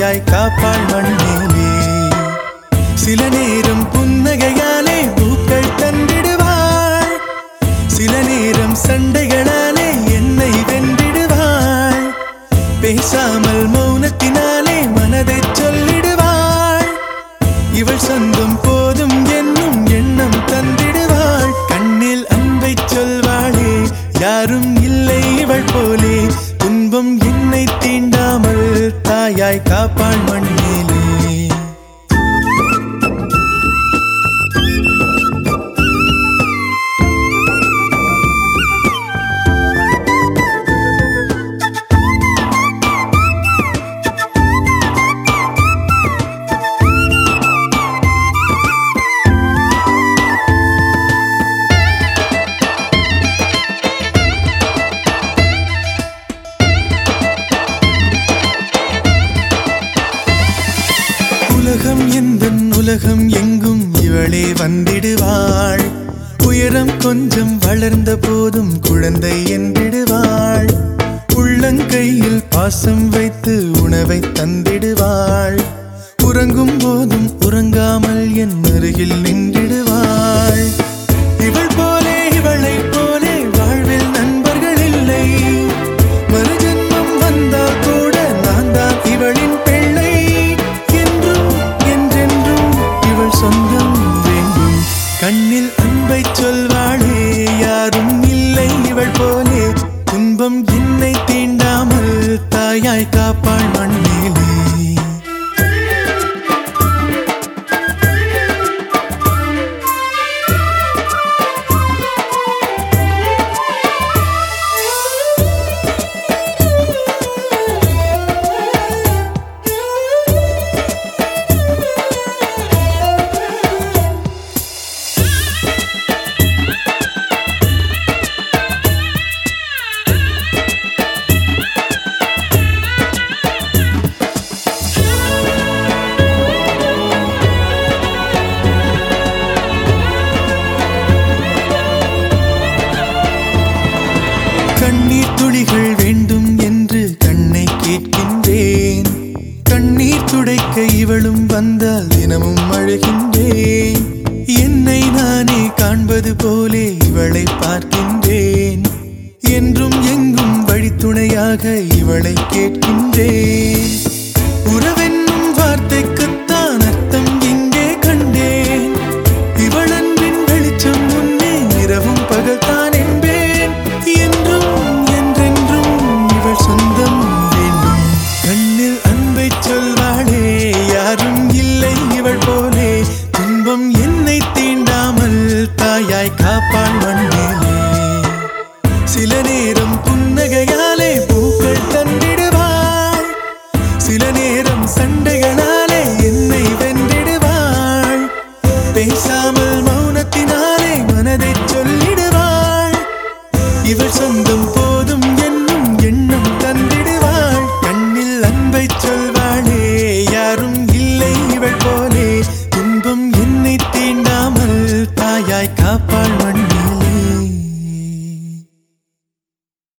தாயாய் காப்பாள் மண்ணிலே சில நேரம் புன்னகையாலே பூக்கள் தந்திடுவாள் சில நேரம் சண்டைகளாலே என்னை வென்றிடுவாள் பேசாமல் மௌனத்தினாலே மனதை சொல்லிடுவாள் இவள் சொந்தம் போதும் என்னும் எண்ணம் தந்திடுவாள் கண்ணில் அன்பை சொல்வாளே யாரும் இல்லை இவள் போலே துன்பம் என்னை தீண்டாமல் தாயாய் காப்பாள் மண்ணிலே உலகம் எந்தன் உலகம் எங்கும் இவளே வந்திடுவாள் உயரம் கொஞ்சம் வளர்ந்த போதும் குழந்தை என்றிடுவாள் உள்ளங்கையில் பாசம் வைத்து உணவை தந்திடுவாள் உறங்கும் போதும் உறங்காமல் என் அருகில் நின்றிடுவாள் இவள் போலே இவளைப் போலே வாழ்வில் நண்பர்கள் இல்லை மறுஜன்மம் வந்தால் கூட நான் தான் இவளின் பிள்ளை என்றும் என்றென்றும் இவள் சொந்தம் வேண்டும் கண்ணில் அன்பை சொல்வாளே யாரும் இல்லை இவள் போலே துன்பம் என்னை தீண்டாமல் தாயாய் காப்பாள் மண்ணிலே கண்ணீர் துளிகள் வேண்டும் என்று கண்ணை கேட்கின்றேன் கண்ணீர் துடைக்க இவளும் வந்தால் தினமும் அழுகின்றேன் என்னை நானே காண்பது போலே இவளை பார்க்கின்றேன் என்றும் எங்கும் வழித்துணையாக இவளை கேட்கின்றேன் உறவென்னும் வார்த்தைக்குத்தான் அர்த்தம் இங்கே கண்டேன் இவள் அன்பின் வெளிச்சம் முன்னே இரவும் பகல்தான் என்பேன் என்றும் என்றென்றும் இவள் சொந்தம் வேண்டும் கண்ணில் அன்பை சொல்வாளே யாரும் இல்லை இவள் போலே துன்பம் என்னை தீண்டாமல் தாயாய் காப்பாள் மண்ணிலே சில நேரம் புன்னகையாலே பூக்கள் தந்திடுவாள் சில நேரம் சண்டைகளாலே என்னை வென்றிடுவாள் பேசாமல் மௌனத்தினாலே மனதை சொல்லிடுவாள் இவள் சொந்தம்